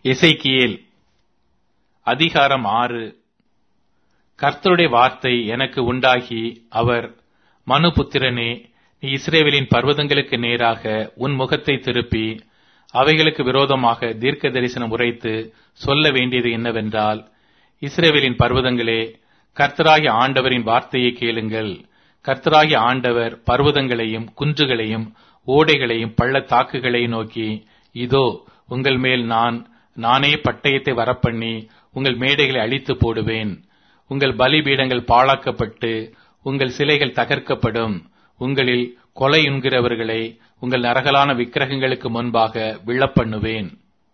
எசைக்கியேல் அதிகாரம் ஆறு கர்த்தருடைய வார்த்தை எனக்கு உண்டாகி அவர் மனுபுத்திரனே நீ இஸ்ரேவேலின் பர்வதங்களுக்கு நேராக உன் முகத்தை திருப்பி அவைகளுக்கு விரோதமாக தீர்க்க தரிசனம் உரைத்து சொல்ல வேண்டியது என்னவென்றால் இஸ்ரேவேலின் பர்வதங்களே கர்த்தராகிய ஆண்டவரின் வார்த்தையை கேளுங்கள் கர்த்தராகிய ஆண்டவர் பர்வதங்களையும் குன்றுகளையும் ஓடைகளையும் பள்ளத்தாக்குகளையும் நோக்கி இதோ உங்கள் மேல் நான் நானே பட்டயத்தை வரப்பண்ணி உங்கள் மேடைகளை அழித்து போடுவேன் உங்கள் பலிபீடங்கள் பாழாக்கப்பட்டு உங்கள் சிலைகள் தகர்க்கப்படும் உங்களில் கொலை உண்கிறவர்களை உங்கள் நரகலான விக்கிரகங்களுக்கு முன்பாக விழப்பண்ணுவேன்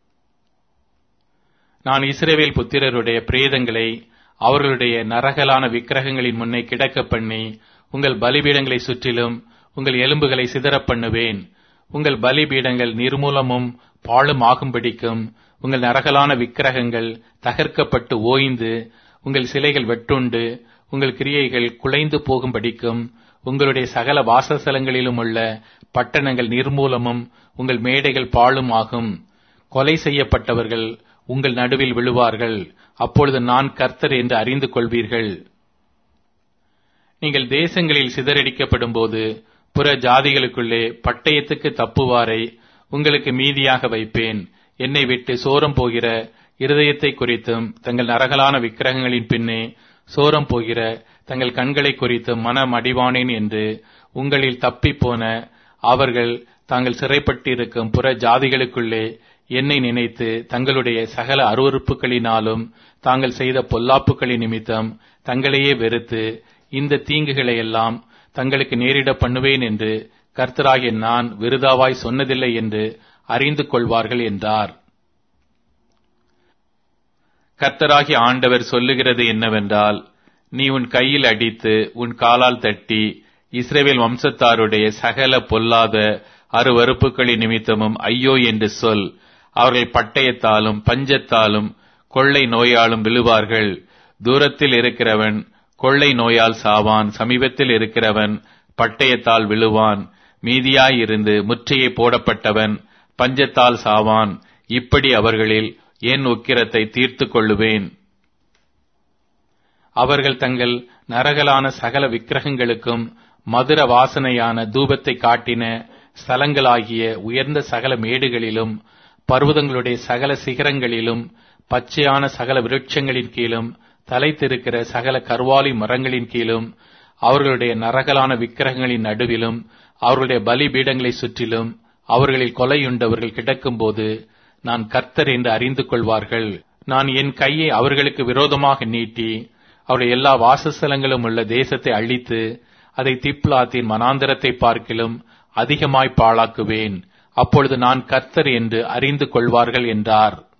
நான் இஸ்ரேவேல் புத்திரருடைய பிரேதங்களை அவர்களுடைய நரகலான விக்கிரகங்களின் முன்னே கிடக்க பண்ணி உங்கள் பலிபீடங்களை சுற்றிலும் உங்கள் எலும்புகளை சிதறப் பண்ணுவேன் உங்கள் பலிபீடங்கள் நிர்மூலமும் பாழும் ஆகும்படிக்கும் உங்கள் நரகலான விக்கிரகங்கள் தகர்க்கப்பட்டு ஓய்ந்து உங்கள் சிலைகள் வெட்டுண்டு உங்கள் கிரியைகள் குலைந்து போகும்படிக்கும் உங்களுடைய சகல வாசஸ்தலங்களிலும் உள்ள பட்டணங்கள் நிர்மூலமும் உங்கள் மேடைகள் பாழும் ஆகும் கொலை செய்யப்பட்டவர்கள் உங்கள் நடுவில் விழுவார்கள் அப்பொழுது நான் கர்த்தர் என்று அறிந்து கொள்வீர்கள் நீங்கள் தேசங்களில் சிதறடிக்கப்படும் போது புற ஜாதிகளுக்குள்ளே பட்டயத்துக்கு தப்புவாரை உங்களுக்கு மீதியாக வைப்பேன் என்னை விட்டு சோரம் போகிற இருதயத்தை குறித்தும் தங்கள் நரகலான விக்கிரகங்களின் பின்னே சோரம் போகிற தங்கள் கண்களை குறித்தும் மனம் அடிவானேன் என்று உங்களில் தப்பிப்போன அவர்கள் தாங்கள் சிறைப்பட்டிருக்கும் புற ஜாதிகளுக்குள்ளே என்னை நினைத்து தங்களுடைய சகல அருவறுப்புகளினாலும் தாங்கள் செய்த பொல்லாப்புகளின் நிமித்தம் தங்களையே வெறுத்து இந்த தீங்குகளை எல்லாம் தங்களுக்கு நேரிட பண்ணுவேன் என்று கர்த்தராகிய நான் விருதாவாய் சொன்னதில்லை என்று அறிந்து கொள்வார்கள் என்றார் கர்த்தராகிய ஆண்டவர் சொல்லுகிறது என்னவென்றால் நீ உன் கையில் அடித்து உன் காலால் தட்டி இஸ்ரேவேல் வம்சத்தாருடைய சகல பொல்லாத அருவறுப்புகளின் நிமித்தமும் ஐயோ என்று சொல் அவர்கள் பட்டயத்தாலும் பஞ்சத்தாலும் கொள்ளை நோயாலும் விழுவார்கள் தூரத்தில் இருக்கிறவன் கொள்ளை நோயால் சாவான் சமீபத்தில் இருக்கிறவன் பட்டயத்தால் விழுவான் மீதியாயிருந்து முற்றையை போடப்பட்டவன் பஞ்சத்தால் சாவான் இப்படி அவர்களில் என் உக்கிரத்தை தீர்த்து கொள்ளுவேன் அவர்கள் தங்கள் நரகலான சகல விக்கிரகங்களுக்கும் மதுர வாசனையான தூபத்தை காட்டின ஸ்தலங்களாகிய உயர்ந்த சகல மேடுகளிலும் பர்வதங்களுடைய சகல சிகரங்களிலும் பச்சையான சகல விருட்சங்களின் கீழும் தலைத்திருக்கிற சகல கர்வாலி மரங்களின் கீழும் அவர்களுடைய நரகலான விக்கிரகங்களின் நடுவிலும் அவர்களுடைய பலிபீடங்களை சுற்றிலும் அவர்களில் கொலையுண்டவர்கள் கிடக்கும்போது நான் கர்த்தர் என்று அறிந்து கொள்வார்கள் நான் என் கையை அவர்களுக்கு விரோதமாக நீட்டி அவருடைய எல்லா வாசஸ்தலங்களும் உள்ள தேசத்தை அழித்து அதை திப்லாத்தின் மனாந்தரத்தை பார்க்கிலும் அதிகமாய் பாழாக்குவேன் அப்பொழுது நான் கர்த்தர் என்று அறிந்து கொள்வார்கள் என்றார்